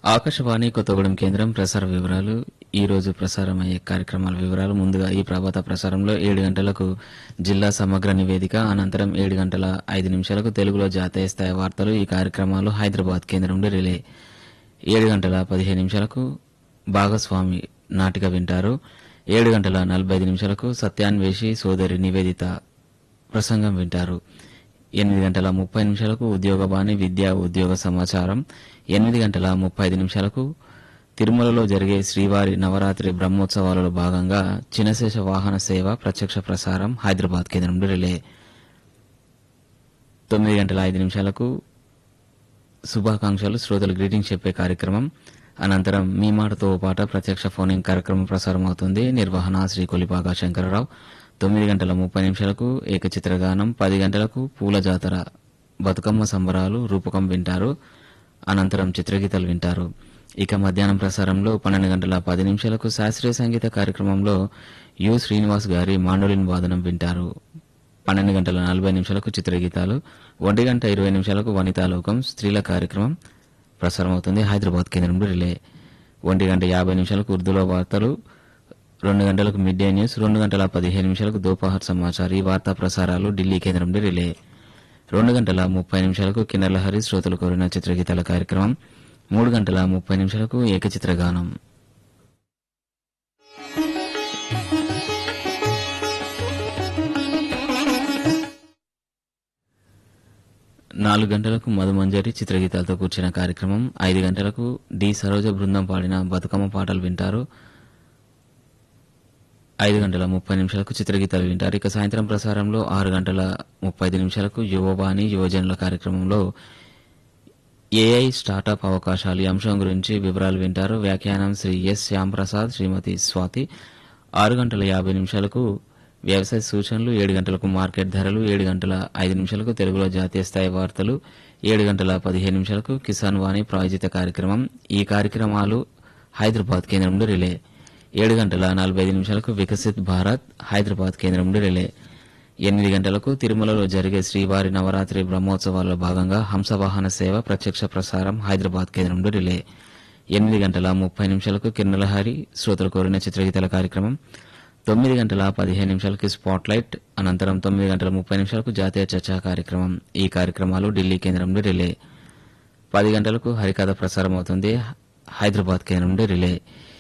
ఆకాశవాణి కొత్తగూడెం కేంద్రం ప్రసార వివరాలు ఈ రోజు ప్రసారమయ్యే కార్యక్రమాల వివరాలు ముందుగా ఈ ప్రభాత ప్రసారంలో ఏడు గంటలకు జిల్లా సమగ్ర నివేదిక అనంతరం ఏడు గంటల ఐదు నిమిషాలకు తెలుగులో జాతీయ స్థాయి వార్తలు ఈ కార్యక్రమాలు హైదరాబాద్ కేంద్రం నుండి రిలే ఏడు గంటల పదిహేను నిమిషాలకు భాగస్వామి నాటిక వింటారు ఏడు గంటల నలభై ఐదు నిమిషాలకు సత్యాన్వేషి సోదరి నివేదిత ప్రసంగం వింటారు ఎనిమిది గంటల ముప్పై నిమిషాలకు ఉద్యోగబాణి విద్యా ఉద్యోగ సమాచారం ఎనిమిది గంటల ముప్పై ఐదు నిమిషాలకు తిరుమలలో జరిగే శ్రీవారి నవరాత్రి బ్రహ్మోత్సవాలలో భాగంగా చినశేష వాహన సేవ ప్రత్యక్ష ప్రసారం హైదరాబాద్ కేంద్రం నుండి రిలే తొమ్మిది గంటల ఐదు నిమిషాలకు శుభాకాంక్షలు శ్రోతలు గ్రీటింగ్ చెప్పే కార్యక్రమం అనంతరం మీ మాటతో ఓ పాట ప్రత్యక్ష ఫోనింగ్ కార్యక్రమం ప్రసారం అవుతుంది నిర్వహణ శ్రీ కొలిపాక శంకరరావు తొమ్మిది గంటల ముప్పై నిమిషాలకు ఏకచిత్రగానం పది గంటలకు పూల జాతర బతుకమ్మ సంబరాలు రూపకం వింటారు అనంతరం చిత్రగీతాలు వింటారు ఇక మధ్యాహ్నం ప్రసారంలో పన్నెండు గంటల పది నిమిషాలకు శాస్త్రీయ సంగీత కార్యక్రమంలో యు శ్రీనివాస్ గారి మాండోలిన్ వాదనం వింటారు పన్నెండు గంటల నలభై నిమిషాలకు చిత్రగీతాలు ఒంటి గంట ఇరవై నిమిషాలకు వనితాలోకం స్త్రీల కార్యక్రమం ప్రసారం అవుతుంది హైదరాబాద్ కేంద్రం నుండి రిలే ఒంటి గంట యాభై నిమిషాలకు ఉర్దూలో వార్తలు రెండు గంటలకు మిడ్ డే న్యూస్ రెండు గంటల పదిహేను నిమిషాలకు దోపహర్ సమాచార్ ఈ వార్తా ప్రసారాలు ఢిల్లీ కేంద్రం నుండి రిలే రెండు గంటల ముప్పై నిమిషాలకు కిన్నెలహరి శ్రోతలు కోరిన చిత్రగీతాల కార్యక్రమం మూడు గంటల ముప్పై నిమిషాలకు ఏకచిత్ర గానం నాలుగు గంటలకు మధుమంజరి చిత్రగీతాలతో కూర్చిన కార్యక్రమం ఐదు గంటలకు డి సరోజ బృందం పాడిన బతుకమ్మ పాటలు వింటారు ఐదు గంటల ముప్పై నిమిషాలకు చిత్రగీతాలు వింటారు ఇక సాయంత్రం ప్రసారంలో ఆరు గంటల ముప్పై ఐదు నిమిషాలకు యువవాణి యువజనుల కార్యక్రమంలో ఏఐ స్టార్టప్ అవకాశాలు ఈ అంశం గురించి వివరాలు వింటారు వ్యాఖ్యానం శ్రీ ఎస్ శ్యాంప్రసాద్ శ్రీమతి స్వాతి ఆరు గంటల యాభై నిమిషాలకు వ్యవసాయ సూచనలు ఏడు గంటలకు మార్కెట్ ధరలు ఏడు గంటల ఐదు నిమిషాలకు తెలుగులో జాతీయ స్థాయి వార్తలు ఏడు గంటల పదిహేను నిమిషాలకు కిసాన్ వాణి ప్రాయోజిత కార్యక్రమం ఈ కార్యక్రమాలు హైదరాబాద్ కేంద్రం నుండి రిలే ఏడు గంటల నలభై ఐదు నిమిషాలకు వికసిత్ భారత్ హైదరాబాద్ కేంద్రం నుండి రిలే ఎనిమిది గంటలకు తిరుమలలో జరిగే శ్రీవారి నవరాత్రి బ్రహ్మోత్సవాల్లో భాగంగా హంసవాహన సేవ ప్రత్యక్ష ప్రసారం హైదరాబాద్ కేంద్రం నుండి రిలే ఎనిమిది గంటల ముప్పై నిమిషాలకు కిన్నెలహరి శ్రోతలు కోరిన చిత్రగీతాల కార్యక్రమం తొమ్మిది గంటల పదిహేను నిమిషాలకి స్పాట్ లైట్ అనంతరం తొమ్మిది గంటల ముప్పై నిమిషాలకు జాతీయ చర్చా కార్యక్రమం ఈ కార్యక్రమాలు ఢిల్లీ కేంద్రం నుండి రిలే పది గంటలకు హరికథ ప్రసారం అవుతుంది హైదరాబాద్ కేంద్రం నుండి రిలే